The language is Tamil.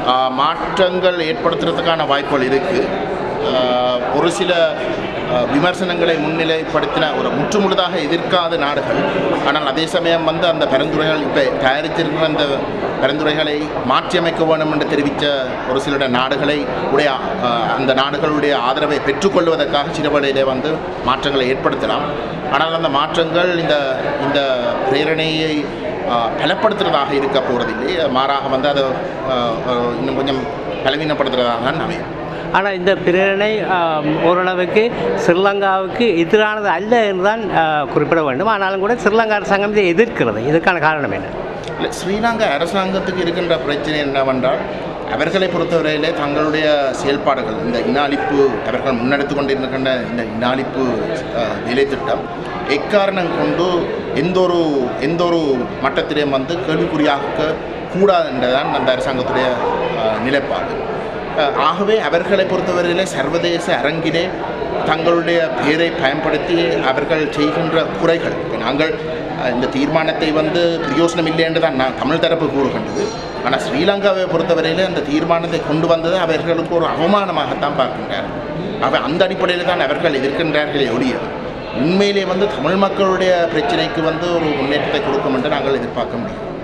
ஆஹ், மாற்றங்கள் ஏற்படுத்துறதுக்கான வாய்ப்புகள் இருக்குது ஒரு சில ஆஹ், விமர்சனங்களை முன்னிலைப்படுத்தின ஒரு முற்றுமுழுதாக எதிர்க்காத நாடுகள் ஆனால் அதே சமயம் வந்து அந்த பரிந்துரைகள் இப்போ தயாரித்திருக்கிற அந்த பரிந்துரைகளை மாற்றியமைக்க வேண்டும் என்று தெரிவித்த ஒரு சில நாடுகளை உடைய ஆஹ், அந்த நாடுகளுடைய ஆதரவை பெற்றுக்கொள்வதற்காக சிறுவடையிலே வந்து மாற்றங்களை ஏற்படுத்தலாம் ஆனால் அந்த மாற்றங்கள் இந்த இந்த பிரேரணையை ஆஹ், பலப்படுத்துறதாக இருக்க போகிறதில்லை மாறாக வந்து அதை ஆஹ், ஆஹ், இன்னும் கொஞ்சம் பலவீனப்படுத்துறதாக தான் அமையும் ஆனால் இந்த பிரேரணை ஆம், ஓரளவுக்கு ஸ்ரீலங்காவுக்கு எதிரானது அல்ல என்றுதான் ஆ, குறிப்பிட வேண்டும் ஆனாலும் கூட ஸ்ரீலங்கா அரசாங்கம் இதை எதிர்க்கிறது இதற்கான காரணம் என்ன இல்லை ஸ்ரீலங்கா அரசாங்கத்துக்கு இருக்கின்ற பிரச்சனை என்னவென்றால் அவர்களை பொறுத்தவரையிலே தங்களுடைய செயல்பாடுகள் இந்த இன அழிப்பு அவர்கள் முன்னெடுத்து கொண்டிருக்கின்ற இந்த இன அழிப்பு அஹ், வேலை திட்டம் எக்காரணம் கொண்டு எந்த ஒரு எந்த ஒரு மட்டத்திலையும் வந்து கேள்விக்குறியாக்க கூடாது என்றுதான் அந்த அரசாங்கத்துடைய அஹ், நிலைப்பாடு அஹ், ஆகவே அவர்களை பொறுத்தவரையிலே சர்வதேச அரங்கிலே தங்களுடைய பெயரை பயன்படுத்தி அவர்கள் செய்கின்ற குறைகள் இப்போ நாங்கள் அஹ், இந்த தீர்மானத்தை வந்து பிரயோசனம் இல்லை என்று தான் நான் தமிழ் தரப்பு கூறுகின்றது ஆனால் ஸ்ரீலங்காவை பொறுத்தவரையிலே அந்த தீர்மானத்தை கொண்டு வந்தது அவர்களுக்கு ஒரு அவமானமாகத்தான் பார்க்கின்றார் அவ அந்த அடிப்படையில் தான் அவர்கள் எதிர்க்கின்றார்களே ஒழிய உண்மையிலே வந்து தமிழ் மக்களுடைய பிரச்சனைக்கு வந்து ஒரு முன்னேற்றத்தை கொடுக்கும் என்று நாங்கள் எதிர்பார்க்க முடியும்